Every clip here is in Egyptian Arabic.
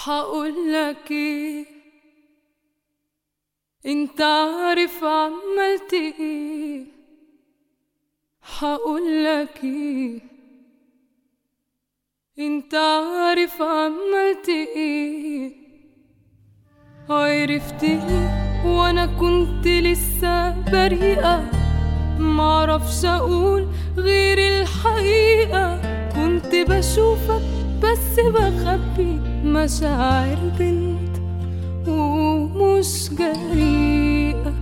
حقولك ايه انت عارف عملت ايه حقولك ايه انت عارف عملت ايه عرفت ايه وانا كنت لسه بريئة معرفش اقول غير الحقيقة كنت بشوفك بس بخبي مشاعر بنت ومش جريئة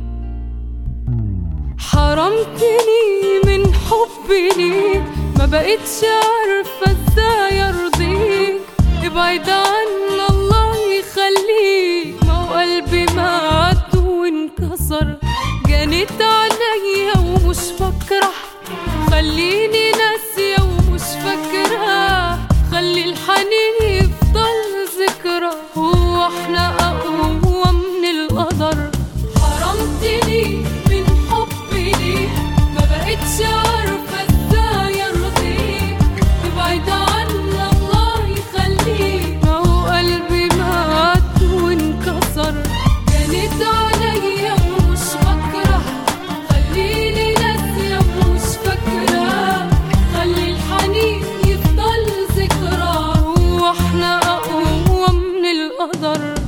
حرمتني من حبي ليك ما بقتش عارفة ازاي ارضيك ابعد عنا الله يخليك ما هو قلبي مات وانكسر جنت عليا ومش فاكرة خليني ناسية ومش فاكرة خلي الحنين يفضل ذكرى هو احنا اقوى من القدر حرمتني من حبي ليك ما بقتش عارفة ازاي ارضيك ابعد عنا الله يخليك ما هو قلبي مات وانكسر كانت عليا ومش فاكرة خليني ناسية ومش فاكرة خلي الحنين يفضل ذكرى واحنا اقوى من القدر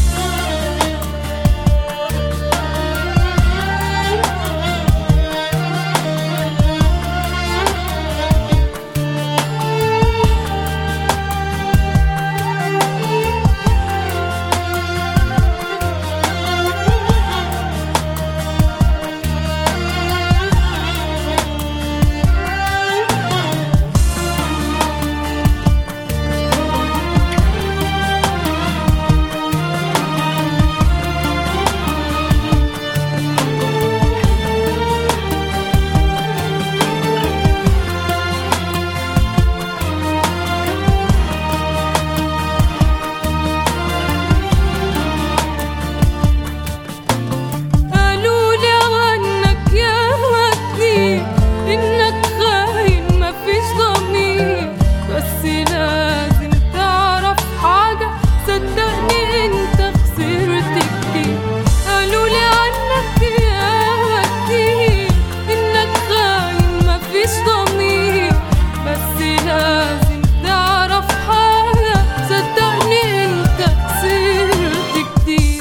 قالوا لي عنك يا ودي انك خاين مفيش ضمير بس لازم تعرف حاجة صدقني انت خسرت كتير قالوا لي عنك يا ودي انك خاين مفيش ضمير بس لازم تعرف حاجة صدقني انت خسرت كتير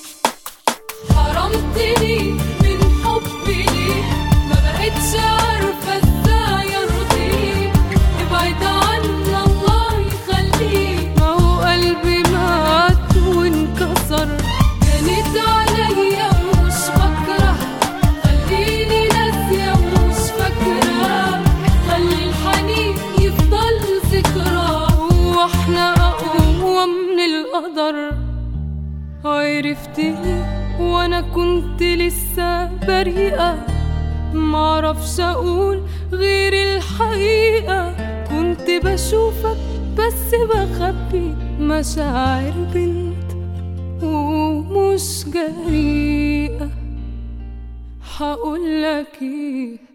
حرمتني من حبي ليك ما بقتش عارفة ازاي ارضيك ابعد عنا الله يخليك ما هو قلبي مات وانكسر كانت عليا ومش فاكرة خليني ناسية ومش فاكرة خلي الحنين يفضل ذكرى واحنا اقوى من القدر عرفتني وانا كنت لسه بريئة معرفش اقول غير الحقيقة كنت بشوفك بس بخبي مشاعر بنت ومش جريئة حقولك ايه